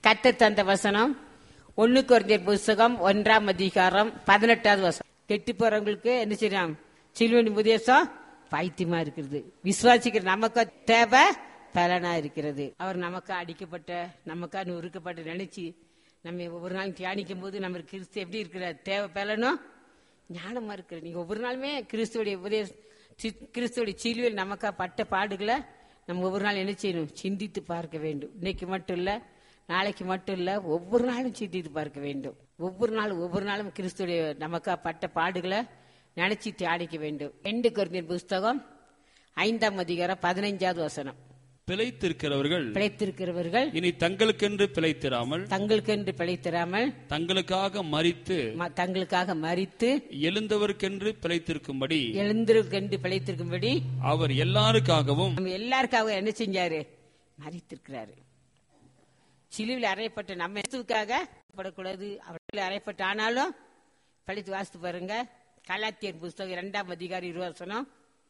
கத்தர் தந்த வசனம் ஒண்ணு குறைஞ்சர் புஸ்தகம் ஒன்றாம் அதிகாரம் பதினெட்டாவது வசனம் கெட்டு போறவங்களுக்கு என்ன செய்யலாம் சில்வனி உபதேசம் பைத்தியமா இருக்கிறது விசுவாசிக்கிற நமக்கு தேவை பலனா இருக்கிறது அவர் நமக்கா அடிக்கப்பட்ட நமக்கா நொறுக்கப்பட்ட நினைச்சு நம்ம ஒவ்வொரு நாளும் தியானிக்கும் போது நம்ம கிறிஸ்து எப்படி இருக்கிற தேவை பலனும் ஞானமா இருக்கிற நீங்க ஒவ்வொரு நாளுமே கிறிஸ்துவோடைய உபதேச சி- கிறிஸ்துவோடைய சிலுவையில் நமக்கா பட்ட பாடுகளை நம்ம ஒவ்வொரு நாள் என்ன செய்யணும் சிந்தித்து பார்க்க வேண்டும் இன்னைக்கு மட்டும் இல்ல நாளைக்கு மட்டும் இல்ல ஒவ்வொரு நாளும் சிந்தித்து பார்க்க வேண்டும் ஒவ்வொரு நாளும் ஒவ்வொரு நாளும் கிறிஸ்துடைய நமக்கா பட்ட பாடுகளை நினைச்சு தியானிக்க வேண்டும் ரெண்டு கொரிந்தியர் புஸ்தகம் ஐந்தாம் அதிகாரம் பதினைஞ்சாவது வசனம் பிழைத்திருக்கிறவர்கள் பிழைத்திருக்கிறவர்கள் இனி தங்களுக்கென்று பிழைத்திராமல் தங்களுக்கென்று பிழைத்திராமல் தங்களுக்காக மறித்து ம- தங்களுக்காக மறித்து எழுந்தவர்க்கென்று பிழைத்திருக்கும்படி எழுந்திருக்கென்று பிழைத்திருக்கும்படி அவர் எல்லாருக்காகவும் நம்ம எல்லாருக்காக என்ன செஞ்சாரு மறித்திருக்கிறாரு சிலுவில் அறையப்பட்ட நம்ம இயேசுவுக்காக படக்கூடாது அவர்கள் அறையப்பட்ட ஆனாலும் படித்து வாசித்து பாருங்க கலாத்தியர் புஸ்தகம் இரண்டாம் அதிகாரி இருவசனம்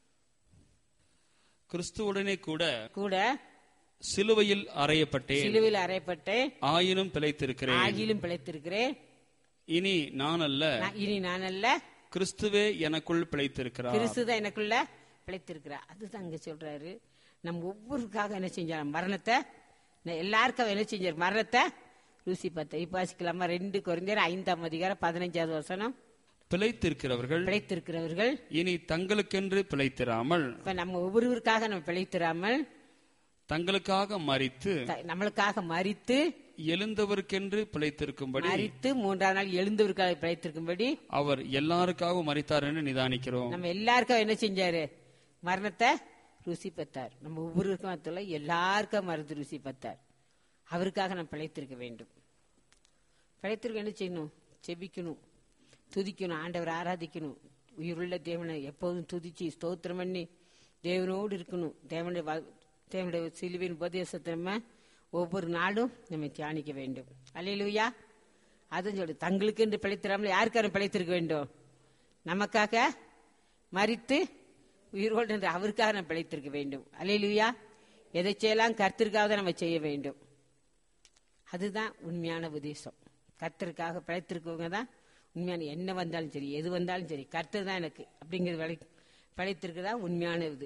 கிறிஸ்துவுடனே கூட கூட சிலுவையில் அறையப்பட்டேன் சிலுவில் அறையப்பட்டு ஆயினும் பிழைத்திருக்கிறேன் ஆகிலும் பிழைத்திருக்கிறேன் இனி நான் அல்ல நான் இனி நான் அல்ல கிறிஸ்துவே எனக்குள் பிழைத்திருக்கிறார் கிறிஸ்து தான் எனக்குள்ள பிழைத்திருக்கிறார் அதுதான் அங்க சொல்றாரு நம்ம ஒவ்வொருக்காக என்ன செஞ்சார் மரணத்தை நான் எல்லாருக்கும் என்ன செஞ்சார் மரணத்தை ருசி பார்த்த இப்ப வாசிக்கலாமா ரெண்டு குறைந்தர் ஐந்தாம் அதிகாரம் பதினஞ்சாவது வசனம் பிழைத்திருக்கிறவர்கள் பிழைத்திருக்கிறவர்கள் இனி தங்களுக்கென்று பிழைத்திராமல் இப்ப நம்ம ஒவ்வொருவருக்காக நம்ம பிழைத்திராமல் தங்களுக்காக மறித்து த- நம்மளுக்காக மறித்து எழுந்தவர்க்கென்று பிழைத்திருக்கும்படி மறித்து மூன்றாம் நாள் எழுந்தவருக்காக பிழைத்திருக்கும்படி அவர் எல்லாருக்காகவும் மறித்தார் என்று நிதானிக்கிறோம் நம்ம எல்லாருக்கும் என்ன செஞ்சாரு மரணத்தை ருசி பார்த்தார் நம்ம ஒவ்வொருவருக்கும் அதுல எல்லாருக்கும் மருந்து ருசி பார்த்தார் அவருக்காக நம்ம பிழைத்திருக்க வேண்டும் பிழைத்திருக்க என்ன செய்யணும் செபிக்கணும் துதிக்கணும் ஆண்டவர் ஆராதிக்கணும் உயிருள்ள தேவனை எப்போதும் துதிச்சு ஸ்தோத்திரம் பண்ணி தேவனோடு இருக்கணும் தேவனுடைய வ- தேவனுடைய சிலுவின் உபதேசத்தை நம்ம ஒவ்வொரு நாளும் நம்ம தியானிக்க வேண்டும் அல்லையிலுயா அதுவும் சொல்லு தங்களுக்கு என்று பிழைத்திராமல் யாருக்காரும் பிழைத்திருக்க வேண்டும் நமக்காக மறித்து உயிரோடு என்று அவருக்காக நம்ம பிழைத்திருக்க வேண்டும் அல்லையிலுயா எதை செய்யலாம் கர்த்தருக்காக தான் நம்ம செய்ய வேண்டும் அதுதான் உண்மையான உபதேசம் கர்த்தருக்காக பிழைத்திருக்கவங்க தான் உண்மையான என்ன வந்தாலும் சரி எது வந்தாலும் சரி கர்த்தர் தான் எனக்கு அப்படிங்கிறது விளை பிழைத்திருக்கு தான் உண்மையான இது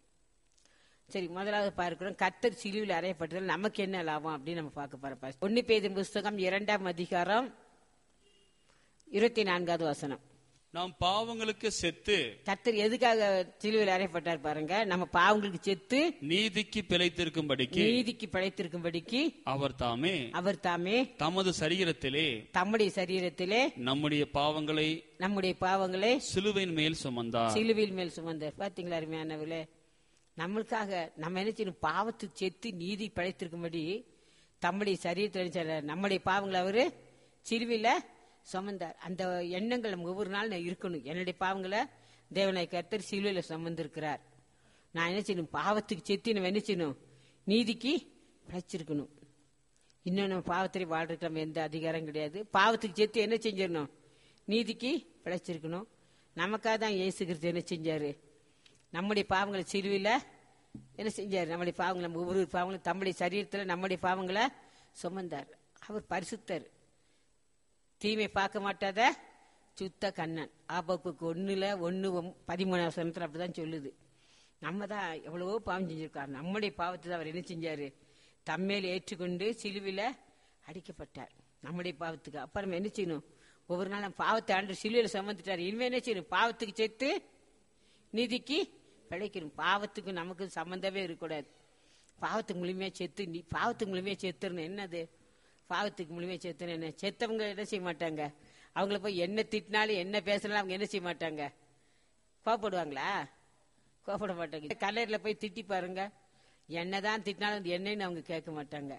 சரி முதலாவது பார்க்கிறோம் கர்த்தர் சிலுவில் அறையப்பட்டதில் நமக்கு என்ன லாபம் அப்படின்னு நம்ம பார்க்க போறோம் ஒன்னு பேதின் புஸ்தகம் இரண்டாம் அதிகாரம் இருபத்தி நான்காவது வசனம் நாம் பாவங்களுக்கு செத்து கர்த்தர் எதுக்காக சிலுவையில் அறையப்பட்டார் பாருங்க நம்ம பாவங்களுக்கு செத்து நீதிக்கு பிழைத்திருக்கும்படிக்கு நீதிக்கு பிழைத்திருக்கும்படிக்கு அவர் தாமே அவர் தாமே தமது சரீரத்திலே தம்முடைய சரீரத்திலே நம்முடைய பாவங்களை நம்முடைய பாவங்களை சிலுவையின் மேல் சுமந்தார் சிலுவையில் மேல் சுமந்தார் பாத்தீங்களா அருமையானவர்களே நம்மளுக்காக நம்ம என்ன செய்யணும் பாவத்துக்கு செத்து நீதி படைத்திருக்கும்படி தம்முடைய சரீரத்தில் என்ன செய்றார்? நம்முடைய பாவங்களை அவரு சிலுவையில சுமந்தார் அந்த எண்ணங்கள் நம்ம ஒவ்வொரு நாள் நான் இருக்கணும் என்னுடைய பாவங்களை தேவனை கர்த்தர் சிலுவையில சுமந்திருக்கிறார் நான் என்ன செய்யணும் பாவத்துக்கு செத்து நம்ம என்ன செய்யணும் நீதிக்கு பிழைச்சிருக்கணும் இன்னும் நம்ம பாவத்திலே வாழ்றதுக்கு நம்ம எந்த அதிகாரம் கிடையாது பாவத்துக்கு செத்து என்ன செஞ்சிடணும் நீதிக்கு பிழைச்சிருக்கணும் நமக்காக தான் இயேசு கிறிஸ்து என்ன செஞ்சாரு நம்முடைய பாவங்களை சிலுவையில் என்ன செஞ்சார் நம்முடைய பாவங்களை நம்ம ஒவ்வொரு பாவங்களும் தம்முடைய சரீரத்தில் நம்முடைய பாவங்களை சுமந்தார் அவர் பரிசுத்தர் தீமை பார்க்க மாட்டாத சுத்த கண்ணன் ஆபப்புக்கு ஒண்ணுல ஒன்னு பதிமூணாவது சனத்துல அப்படிதான் சொல்லுது நம்ம தான் எவ்வளவோ பாவம் செஞ்சிருக்கார் நம்முடைய பாவத்தை தான் அவர் என்ன செஞ்சாரு தம்மேல் ஏற்றுக்கொண்டு சிலுவில அடிக்கப்பட்டார் நம்முடைய பாவத்துக்கு அப்புறம் நம்ம என்ன செய்யணும் ஒவ்வொரு நாள் நம்ம பாவத்தை ஆண்டு சிலுவையில சுமந்துட்டார் இனிமே என்ன செய்யணும் பாவத்துக்கு சேர்த்து நீதிக்கு பிழைக்கணும் பாவத்துக்கு நமக்கு சம்பந்தமே இருக்கக்கூடாது பாவத்துக்கு முழுமையா செத்து நீ பாவத்துக்கு முழுமையா செத்துறணும் என்னது பாவத்துக்கு முழுமையா செத்துன்னு என்ன செத்தவங்க என்ன செய்ய மாட்டாங்க அவங்கள போய் என்ன திட்டினாலும் என்ன பேசினாலும் அவங்க என்ன செய்ய மாட்டாங்க கோவப்படுவாங்களா கோவப்பட மாட்டாங்க கல்லறையில் போய் திட்டி பாருங்க என்னதான் திட்டினாலும் அது என்னன்னு அவங்க கேட்க மாட்டாங்க